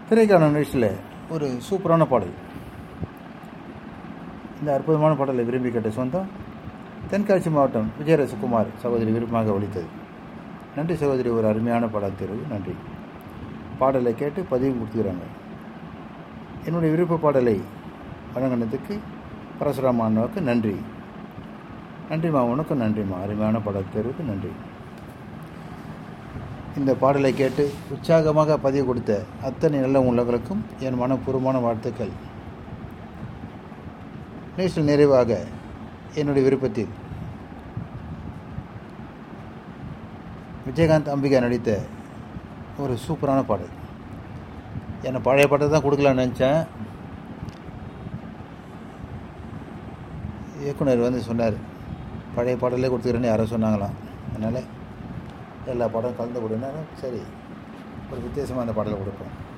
திரைக்கான நிகழ்ச்சியில் ஒரு சூப்பரான பாடல் இந்த அற்புதமான பாடலை விரும்பி கேட்ட சொந்தம் தென்காசி மாவட்டம் விஜயரசகுமார் சகோதரி விருப்பமாக ஒழித்தது நன்றி சகோதரி ஒரு அருமையான பாடல் தேர்வு நன்றி பாடலை கேட்டு பதிவு கொடுத்துக்கிறாங்க என்னுடைய விருப்ப பாடலை வழங்கினதுக்கு பரசுராம அண்ணாவுக்கு நன்றி நன்றிம்மா உனக்கும் நன்றிம்மா அருமையான பாடல் தேர்வுக்கு நன்றி இந்த பாடலை கேட்டு உற்சாகமாக பதிவு கொடுத்த அத்தனை நல்ல உள்ளங்களுக்கும் என் மனப்பூர்வமான வாழ்த்துக்கள் நிகழ்ச்சியில் நிறைவாக என்னுடைய விருப்பத்தில் விஜயகாந்த் அம்பிகா நடித்த ஒரு சூப்பரான பாடல் என்னை பழைய பாட்டை தான் கொடுக்கலான்னு நினச்சேன் இயக்குனர் வந்து சொன்னார் பழைய பாடலே கொடுத்துக்கிறேன்னு யாரோ சொன்னாங்களாம் அதனால் எல்லா பாடம் கலந்து கொடுனாலும் சரி ஒரு வித்தியாசமாக அந்த பாடலை கொடுப்போம்